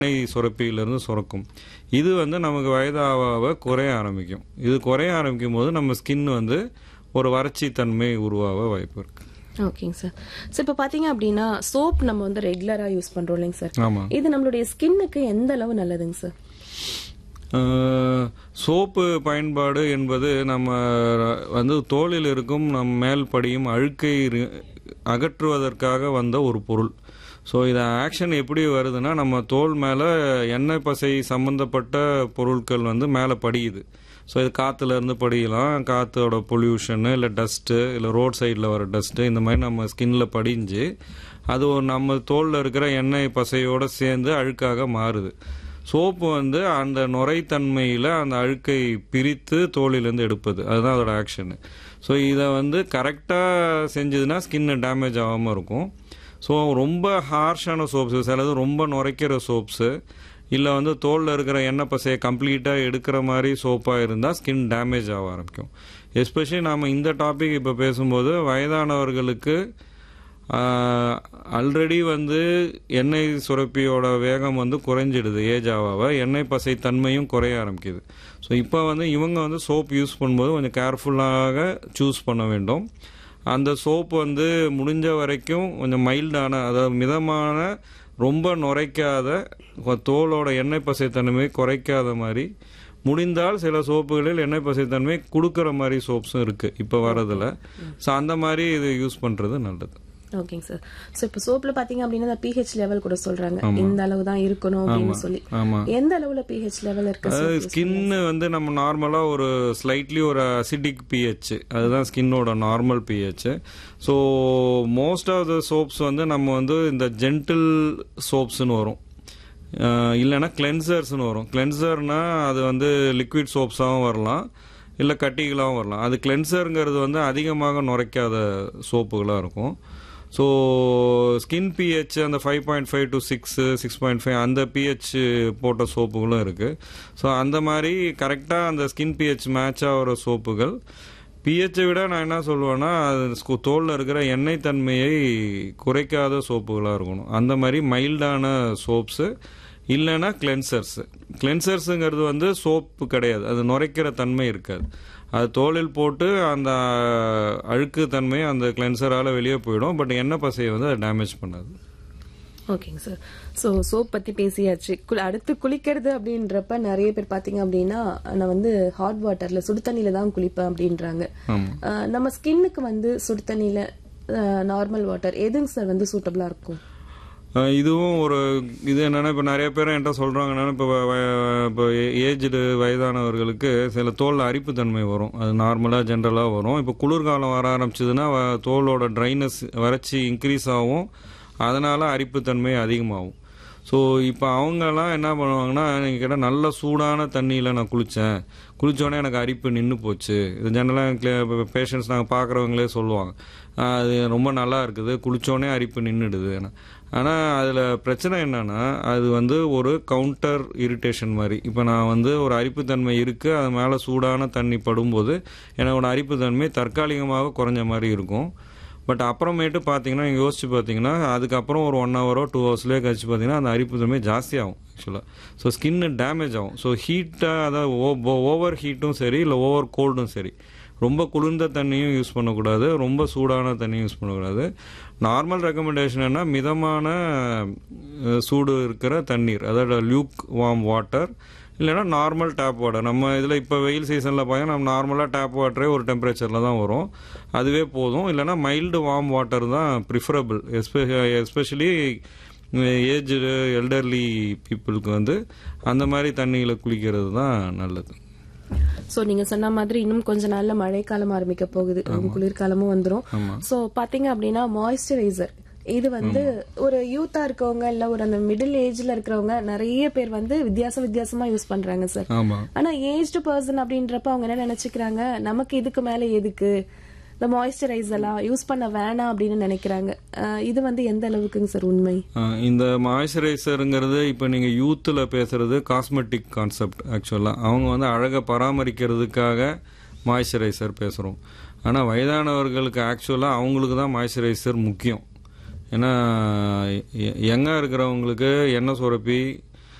எண்ணெய் சுரப்பியிலிருந்து சுரக்கும் இது வந்து நமக்கு வயதாக குறைய ஆரம்பிக்கும் இது குறைய ஆரம்பிக்கும் போது நம்ம ஸ்கின் வந்து ஒரு வறட்சி தன்மை உருவாக வாய்ப்பு இருக்கு ஓகேங்க சார் ஸோ இப்போ பார்த்தீங்க அப்படின்னா சோப் நம்ம வந்து ரெகுலராக யூஸ் பண்ணுறோம் இல்லைங்க சார் ஆமா இது நம்மளுடைய ஸ்கின்னுக்கு எந்த அளவு நல்லதுங்க சார் அஹ், சோப்பு பயன்பாடு என்பது நம்ம வந்து தோலில் இருக்கும் நம் மேல் படியும் அழுக்கை ரி- அகற்றுவதற்காக வந்த ஒரு பொருள் ஸோ இது ஆக்ஷன் எப்படி வருதுன்னா நம்ம தோல் மேலே எண்ணெய் பசை சம்பந்தப்பட்ட பொருட்கள் வந்து மேலே படியுது ஸோ இது காற்றுல இருந்து படியலாம் காற்றோட பொல்யூஷனு இல்லை டஸ்ட்டு இல்லை ரோட் சைடில் வர டஸ்ட்டு இந்த மாதிரி நம்ம ஸ்கின்ல படிஞ்சு அது ஒரு நம்ம தோலில் இருக்கிற எண்ணெய் பசையோடு சேர்ந்து அழுக்காக மாறுது சோப்பு வந்து அந்த நுரைத்தன்மையில் அந்த அழுக்கை பிரித்து தோலிலேருந்து எடுப்பது அதுதான் அதோட ஆக்ஷனு ஸோ இதை வந்து கரெக்டாக செஞ்சதுன்னா ஸ்கின் டேமேஜ் ஆகாமல் இருக்கும் ஸோ ரொம்ப ஹார்ஷான சோப்ஸு சிலது ரொம்ப நுரைக்கிற சோப்ஸு இல்லை வந்து தோலில் இருக்கிற எண்ணெய் பசையை கம்ப்ளீட்டாக எடுக்கிற மாதிரி சோப்பாக இருந்தால் ஸ்கின் டேமேஜ் ஆக ஆரம்பிக்கும் எஸ்பெஷலி நாம் இந்த டாபிக் இப்போ பேசும்போது வயதானவர்களுக்கு ஆல்ரெடி வந்து எண்ணெய் சுரப்பியோட வேகம் வந்து குறைஞ்சிடுது ஏஜ் ஆவாவ எண்ணெய் பசை தன்மையும் குறைய ஆரம்பிக்குது ஸோ இப்போ வந்து இவங்க வந்து சோப் யூஸ் பண்ணும்போது கொஞ்சம் கேர்ஃபுல்லாக சூஸ் பண்ண வேண்டும் அந்த சோப் வந்து முடிஞ்ச வரைக்கும் கொஞ்சம் மைல்டான அதாவது மிதமான ரொம்ப நுரைக்காத தோலோட எண்ணெய் பசை தன்மை குறைக்காத மாதிரி முடிந்தால் சில சோப்புகளில் எண்ணெய் பசை தன்மை கொடுக்குற மாதிரி சோப்ஸும் இருக்குது இப்போ வரதில் ஸோ அந்த மாதிரி இது யூஸ் பண்ணுறது நல்லது ஓகேங்க சார் ஸோ இப்போ சோப்ல பாத்தீங்க அப்படின்னா பிஹெச் லெவல் கூட சொல்றாங்க இந்த அளவு தான் இருக்கணும் அப்படின்னு சொல்லி ஆமாம் எந்த அளவுல பிஹெச் லெவல் இருக்கு அதாவது ஸ்கின் வந்து நம்ம நார்மலாக ஒரு ஸ்லைட்லி ஒரு அசிடிக் பிஹெச் அதுதான் ஸ்கின்னோட normal pH so most of the soaps வந்து நம்ம வந்து இந்த ஜென்டில் சோப்ஸ்னு வரும் அஹ் இல்லைன்னா கிளென்சர்ஸ்னு வரும் கிளென்சர்னா அது வந்து லிக்விட் சோப்ஸாகவும் வரலாம் இல்லை கட்டிகளாகவும் வரலாம் அது கிளென்சருங்கிறது வந்து அதிகமாக நுரைக்காத சோப்புகளாக இருக்கும் ஸோ ஸ்கின் பிஹெச் அந்த five point five to six six point five அந்த பிஹெச் போட்ட சோப்புகளும் இருக்குது ஸோ அந்த மாதிரி கரெக்டாக அந்த ஸ்கின் பிஹெச் மேட்ச் ஆகிற சோப்புகள் பிஹெச்சை விட நான் என்ன சொல்லுவேன்னா அது ஸ்கு- தோல்ல இருக்கிற எண்ணெய் தன்மையை குறைக்காத சோப்புகளாக இருக்கணும் அந்த மாதிரி மைல்டான சோப்ஸு இல்லைன்னா கிளென்சர்ஸ் கிளென்சர்ஸுங்கிறது வந்து சோப்பு கிடையாது அது நுரைக்கிற தன்மை இருக்காது அது தோலில் போட்டு அந்த அழுக்கு தன்மை அந்த கிளென்சரால் வெளியே போயிடும் பட் எண்ணெய் பசையை வந்து அது டேமேஜ் பண்ணாது ஓகேங்க சார் ஸோ சோப் பத்தி பேசியாச்சு குளி- அடுத்து குளிக்கிறது அப்படின்றப்ப நிறைய பேர் பாத்தீங்க அப்படின்னா நான் வந்து ஹாட் வாட்டர்ல சுடு தண்ணியில தான் குளிப்பேன் அப்படின்றாங்க ஆமாம் அஹ், நம்ம ஸ்கின்னுக்கு வந்து சுடு தண்ணியில நார்மல் வாட்டர் எதுங்க சார் வந்து சூட்டபிளா இருக்கும் அஹ் இதுவும் ஒரு இது என்னன்னா இப்போ நிறைய பேர் என்கிட்ட சொல்கிறாங்க என்னன்னா இப்போ இப்போ ஏஜ்டு வயதானவர்களுக்கு சில தோலில் அரிப்புத்தன்மை வரும் அது நார்மலாக ஜென்ரலாக வரும் இப்போ குளிர்காலம் வர ஆரம்பிச்சதுன்னா வ- தோலோட ட்ரைனஸ் வறட்சி இன்க்ரீஸ் ஆகும் அதனால் அரிப்புத்தன்மை அதிகமாகும் ஸோ இப்போ அவங்கெல்லாம் என்ன பண்ணுவாங்கன்னா நீங்கள் கேட்டால் நல்ல சூடான தண்ணியில் நான் குளித்தேன் குளித்தோடனே எனக்கு அரிப்பு நின்று போச்சு இது ஜென்ரலாக பேஷண்ட்ஸ் நாங்கள் பார்க்குறவங்களே சொல்லுவாங்க "ஆஹ், அது ரொம்ப நல்லா இருக்குது குளித்தோடனே அரிப்பு நின்றுடுது ஆனால் அதில் பிரச்சனை என்னன்னா அது வந்து ஒரு கவுண்டர் இரிட்டேஷன் மாதிரி இப்போ நான் வந்து ஒரு அரிப்புத்தன்மை இருக்குது அது மேலே சூடான தண்ணி படும்போது என்னோட அரிப்புத்தன்மை தற்காலிகமாக குறைஞ்ச மாதிரி இருக்கும் பட் அப்புறமேட்டு பார்த்தீங்கன்னா நீங்கள் யோசிச்சு பார்த்தீங்கன்னா அதுக்கப்புறம் ஒரு ஒன் ஹவரோ டூ ஹவர்ஸ்லேயே கழிச்சு பார்த்தீங்கன்னா அந்த அரிப்புத்தன்மை ஜாஸ்தியாகும் ஆக்சுவலாக ஸோ ஸ்கின்னு டேமேஜ் ஆகும் ஸோ ஹீட்டாக அதாவது ஓவர் ஹீட்டும் சரி இல்லை ஓவர் கோல்டும் சரி ரொம்ப குளிர்ந்த தண்ணியும் யூஸ் பண்ணக்கூடாது ரொம்ப சூடான தண்ணியும் யூஸ் பண்ணக்கூடாது நார்மல் ரெக்கமெண்டேஷன் என்ன மிதமான அஹ், சூடு இருக்கிற தண்ணீர் அதாவது லியூக் வார்ம் வாட்டர் இல்லைன்னா நார்மல் டேப் வாட்டர் நம்ம இதில் இப்போ வெயில் சீசனில் பார்த்தீங்கன்னா நம்ம நார்மலாக டேப் வாட்டரே ஒரு டெம்பரேச்சரில் தான் வரும் அதுவே போதும் இல்லைன்னா மைல்டு வார்ம் வாட்டர் தான் ப்ரிஃபரபிள் எஸ்பெ எஸ்பெஷலி ஏஜ்டு எல்டர்லி பீப்புளுக்கு வந்து அந்த மாதிரி தண்ணியில் குளிக்கிறது தான் நல்லது சோ நீங்க சொன்ன மாதிரி இன்னும் கொஞ்ச நாள்ல மழைக்காலம் ஆரம்பிக்க போகுது குளிர்காலமும் வந்துரும் ஆமா. சோ பாத்தீங்க அப்படின்னா மாய்ஸ்சரைசர் இது வந்து ஒரு யூத்தா இருக்கவங்க இல்ல ஒரு அந்த மிடில் ஏஜ்ல இருக்கிறவங்க நிறைய பேர் வந்து வித்தியாச வித்தியாசமா யூஸ் பண்றாங்க சார் ஆமாம் ஆனா ஏஜ்டு பர்சன் அப்படின்றப்ப அவங்க என்ன நினைச்சுக்கிறாங்க நமக்கு இதுக்கு மேல எதுக்கு இந்த மாய்ஸ்சரைசர்லாம் யூஸ் பண்ண வேணாம் அப்படின்னு நினைக்கிறாங்க அஹ் இது வந்து எந்த அளவுக்குங்க சார் உண்மை ஆஹ் இந்த மாய்ஸ்சரைசருங்கிறது இப்போ நீங்கள் யூத்தில் பேசுறது காஸ்மெட்டிக் கான்செப்ட் ஆக்சுவலாக அவங்க வந்து அழகை பராமரிக்கிறதுக்காக மாய்ஸ்சரைசர் பேசுகிறோம் ஆனால் வயதானவர்களுக்கு ஆக்சுவலாக அவங்களுக்கு தான் மாய்ஸ்சரைசர் முக்கியம் ஏன்னா யங்காக இருக்கிறவங்களுக்கு எண்ணெய் சுரப்பி